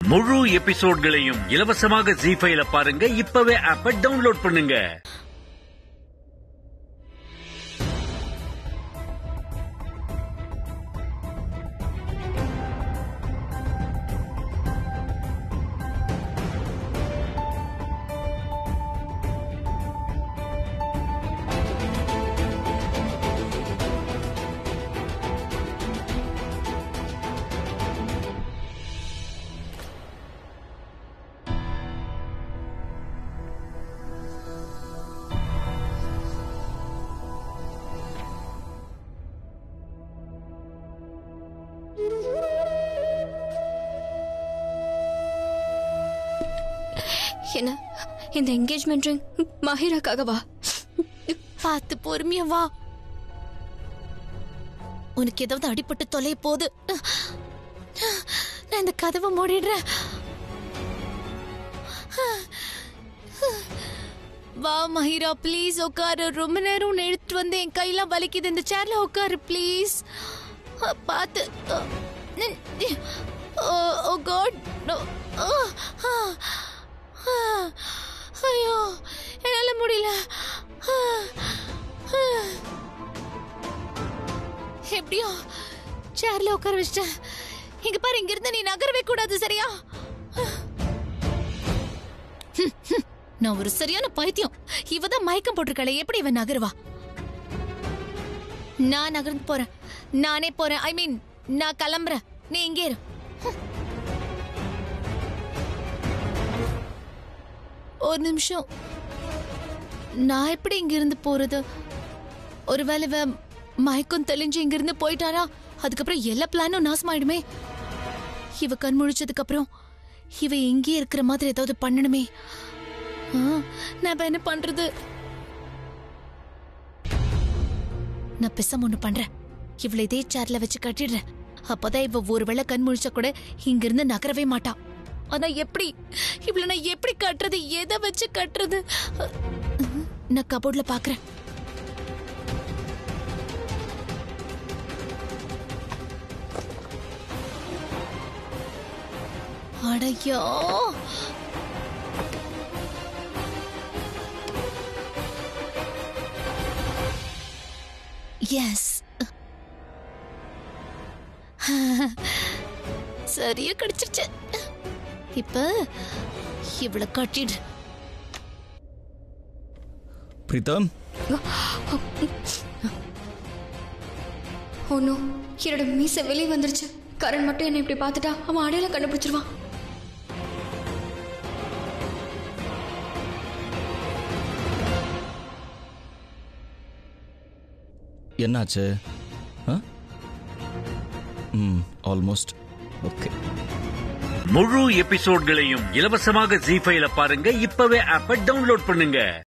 முழு எபிசோட்களையும் இலவசமாக ஜி ஃபைல பாருங்க இப்பவே ஆப்ப டவுன்லோட் பண்ணுங்க என்ன இந்த என்கேஜ்மெண்ட் ரிங் மஹிராக்காகவா பார்த்து பொறுமையா வா உனக்கு ஏதாவது அடிபட்டு தொலைய போகுது நான் இந்த கதவை மூடிடுறேன் வா மஹிரா ப்ளீஸ் உட்காரு ரொம்ப நேரம் உன்னை இழுத்துட்டு வந்து என் கையெல்லாம் வலிக்குது இந்த சேர்ல உட்காரு ப்ளீஸ் பார்த்து ஓ காட் ஐயோ என்னால முடியல எப்படியோ சேர்ல உட்கார வச்சிட்டேன் இங்க பாரு இங்க இருந்து நீ நகரவே கூடாது சரியா நான் ஒரு சரியான பைத்தியம் இவ தான் மயக்கம் போட்டிருக்கல எப்படி இவன் நகருவா நான் நகர்ந்து போறேன் நானே போறேன் ஐ மீன் நான் கிளம்புறேன் நீ இங்கே இரு ஒரு நிமிஷம் நான் எப்படி இங்க இருந்து போறது ஒருவேளை இவ மயக்கம் தெளிஞ்சு இங்க இருந்து போயிட்டாரா அதுக்கப்புறம் எல்லா பிளானும் நாசமாயிடுமே இவ கண் முழிச்சதுக்கு அப்புறம் இவ எங்கேயே இருக்கிற மாதிரி ஏதாவது பண்ணணுமே ஆ, நான் இப்ப என்ன பண்றது நான் பெசம் ஒண்ணு பண்றேன் இவளை இதே சேர்ல வச்சு கட்டிடுறேன் அப்பதான் இவ ஒருவேளை கண் முழிச்சா கூட இங்க இருந்து நகரவே மாட்டா ஆனா எப்படி இவளை நான் எப்படி கட்டுறது எதை வச்சு கட்டுறது நான் கபோர்ட்ல பாக்குறேன் அடையோ எஸ் சரியா கிடைச்சிருச்சு இப்ப இவளை கட்டிடு பிரீத்தம் ஒன்னும் என்னோட மீசை வெளியே வந்துருச்சு கரண் மட்டும் என்னை இப்படி பார்த்துட்டா அவன் அடையாளம் கண்டுபிடிச்சிருவான் என்னாச்சு ஆ ம் ஆல்மோஸ்ட் ஓகே முழு எபிசோட்களையும் இலவசமாக ஜி ஃபைல பாருங்க இப்பவே ஆப்ப டவுன்லோட் பண்ணுங்க